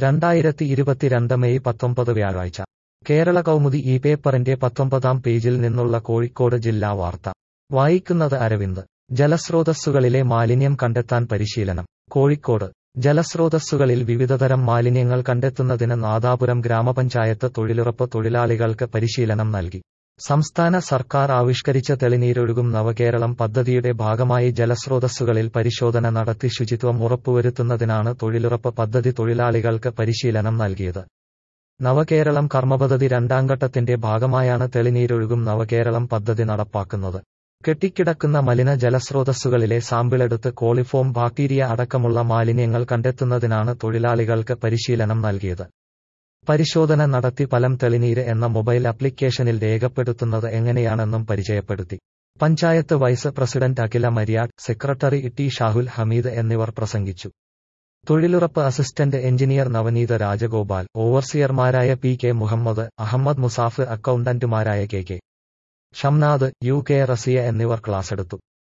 രണ്ടായിരത്തി ഇരുപത്തിരണ്ട് മെയ് പത്തൊമ്പത് വ്യാഴാഴ്ച കേരള കൗമുദി ഈ പേപ്പറിന്റെ പത്തൊമ്പതാം പേജിൽ നിന്നുള്ള കോഴിക്കോട് ജില്ലാ വാർത്ത വായിക്കുന്നത് അരവിന്ദ് ജലസ്രോതസ്സുകളിലെ മാലിന്യം കണ്ടെത്താൻ പരിശീലനം കോഴിക്കോട് ജലസ്രോതസ്സുകളിൽ വിവിധതരം മാലിന്യങ്ങൾ കണ്ടെത്തുന്നതിന് നാദാപുരം ഗ്രാമപഞ്ചായത്ത് തൊഴിലുറപ്പ് തൊഴിലാളികൾക്ക് പരിശീലനം നൽകി സംസ്ഥാന സർക്കാർ ആവിഷ്കരിച്ച തെളിനീരൊഴുകും നവകേരളം പദ്ധതിയുടെ ഭാഗമായി ജലസ്രോതസ്സുകളിൽ പരിശോധന നടത്തി ശുചിത്വം ഉറപ്പുവരുത്തുന്നതിനാണ് തൊഴിലുറപ്പ് പദ്ധതി തൊഴിലാളികൾക്ക് പരിശീലനം നൽകിയത് നവകേരളം കർമ്മപദ്ധതി രണ്ടാം ഘട്ടത്തിന്റെ ഭാഗമായാണ് തെളിനീരൊഴുകും നവകേരളം പദ്ധതി നടപ്പാക്കുന്നത് കെട്ടിക്കിടക്കുന്ന മലിന ജലസ്രോതസ്സുകളിലെ സാമ്പിളെടുത്ത് കോളിഫോം ബാക്ടീരിയ അടക്കമുള്ള മാലിന്യങ്ങൾ കണ്ടെത്തുന്നതിനാണ് തൊഴിലാളികൾക്ക് പരിശീലനം നൽകിയത് പരിശോധന നടത്തി ഫലം തെളിനീര് എന്ന മൊബൈൽ ആപ്ലിക്കേഷനിൽ രേഖപ്പെടുത്തുന്നത് എങ്ങനെയാണെന്നും പരിചയപ്പെടുത്തി panchayat vice president Akhila Mariyad secretary T Shahul Hameed എന്നിവർ പ്രസംഗിച്ചു തൊഴിലുറപ്പ് അസിസ്റ്റന്റ് എഞ്ചിനീയർ നവനീത രാജഗോപാൽ ഓവർസിയർമാരായ പി കെ മുഹമ്മദ് അഹമ്മദ് മുസാഫ് അക്കൌണ്ടന്റുമാരായ K K Shamnad U K Rasiya എന്നിവർ ക്ലാസെടുത്തു